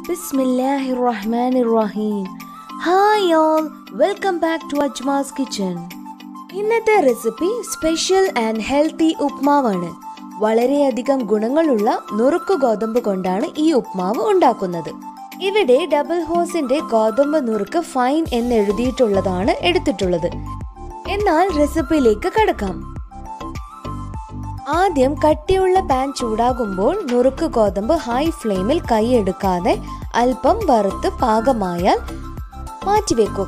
Bismillahir Rahmanir Rahim. Hi all, welcome back to Ajma's Kitchen. ഇന്നത്തെ recipe special and healthy ഉപ്മാവാണ് വളരെയധികം ഗുണങ്ങളുള്ള നുറുക്ക് ഗോതമ്പ് കൊണ്ടാണ് ഈ ഉപ്മാവ് ഉണ്ടാക്കുന്നത് ഇവിടെ ഡബിൾ ഹോസിന്റെ ഗോതമ്പ് നുറുക്ക് ഫൈൻ എന്ന് എഴുതിയിട്ടുള്ളതാണ് എടുത്തിട്ടുള്ളത് എന്നാൽ റെസിപ്പിയിലേക്ക് കടക്കാം ആദ്യം കട്ടിയുള്ള പാൻ ചൂടാകുമ്പോൾ നുറുക്ക് ഗോതമ്പ് ഹൈ ഫ്ലെയിമിൽ കൈയെടുക്കാതെ അല്പം വറുത്ത് പാകമായാൽ മാറ്റിവെക്കുക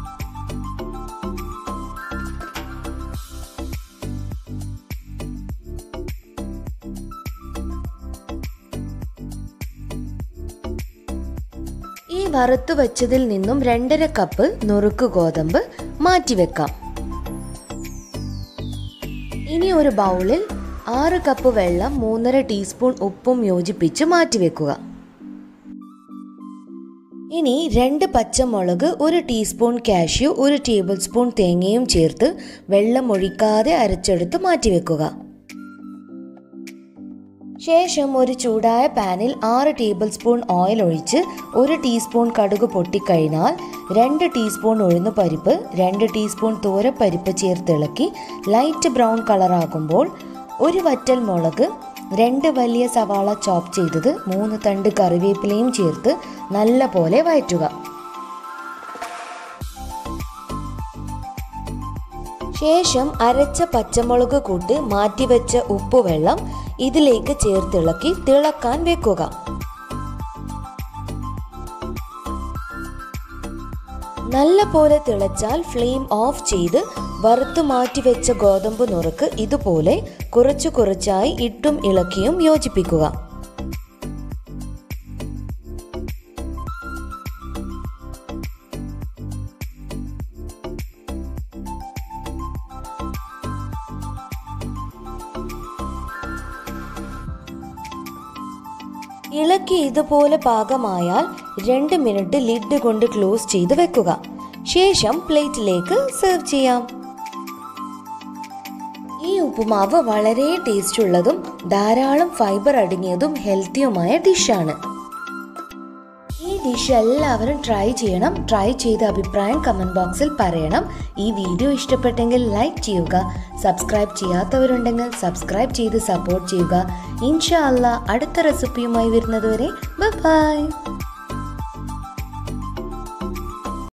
ഈ വറുത്തു വച്ചതിൽ നിന്നും രണ്ടര കപ്പ് നുറുക്ക് ഗോതമ്പ് മാറ്റിവെക്കാം ഇനി ഒരു ബൗളിൽ ആറ് കപ്പ് വെള്ളം മൂന്നര ടീസ്പൂൺ ഉപ്പും യോജിപ്പിച്ച് മാറ്റിവെക്കുക ഇനി രണ്ട് പച്ചമുളക് ഒരു ടീസ്പൂൺ കാഷ്യൂ ഒരു ടേബിൾ സ്പൂൺ തേങ്ങയും ചേർത്ത് വെള്ളം ഒഴിക്കാതെ അരച്ചെടുത്ത് മാറ്റിവെക്കുക ശേഷം ഒരു ചൂടായ പാനിൽ ആറ് ടേബിൾ സ്പൂൺ ഓയിൽ ഒഴിച്ച് ഒരു ടീസ്പൂൺ കടുക് പൊട്ടിക്കഴിഞ്ഞാൽ രണ്ട് ടീസ്പൂൺ ഉഴുന്ന് പരിപ്പ് രണ്ട് ടീസ്പൂൺ തോരപ്പരിപ്പ് ചേർത്തിളക്കി ലൈറ്റ് ബ്രൗൺ കളറാകുമ്പോൾ ഒരു വറ്റൽ മുളക് രണ്ട് വലിയ സവാള ചോപ്പ് ചെയ്തത് മൂന്ന് തണ്ട് കറിവേപ്പിലയും ചേർത്ത് നല്ല പോലെ വഴറ്റുക ശേഷം അരച്ച പച്ചമുളക് കൂട്ട് മാറ്റിവെച്ച ഉപ്പുവെള്ളം ഇതിലേക്ക് ചേർത്തിളക്കി തിളക്കാൻ വെക്കുക നല്ല പോലെ തിളച്ചാൽ ഫ്ലെയിം ഓഫ് ചെയ്ത് വറുത്തു മാറ്റിവെച്ച ഗോതമ്പ് നുറുക്ക് ഇതുപോലെ കുറച്ചു കുറച്ചായി ഇട്ടും ഇളക്കിയും യോജിപ്പിക്കുക ഇളക്കി ഇതുപോലെ പാകമായാൽ രണ്ട് മിനിറ്റ് ലിഡ് കൊണ്ട് ക്ലോസ് ചെയ്ത് വെക്കുക ശേഷം പ്ലേറ്റിലേക്ക് സെർവ് ചെയ്യാം ഈ ഉപ്പുമാവ് വളരെ ടേസ്റ്റ് ഉള്ളതും ധാരാളം ഫൈബർ അടങ്ങിയതും ഹെൽത്തിയുമായ ഡിഷാണ് ഈ ഡിഷ് എല്ലാവരും ട്രൈ ചെയ്യണം ട്രൈ ചെയ്ത അഭിപ്രായം കമന്റ് ബോക്സിൽ പറയണം ഈ വീഡിയോ ഇഷ്ടപ്പെട്ടെങ്കിൽ ലൈക്ക് ചെയ്യുക സബ്സ്ക്രൈബ് ചെയ്യാത്തവരുണ്ടെങ്കിൽ സബ്സ്ക്രൈബ് ചെയ്ത് സപ്പോർട്ട് ചെയ്യുക ഇൻഷാ അല്ല അടുത്ത റെസിപ്പിയുമായി വരുന്നതുവരെ ബൈ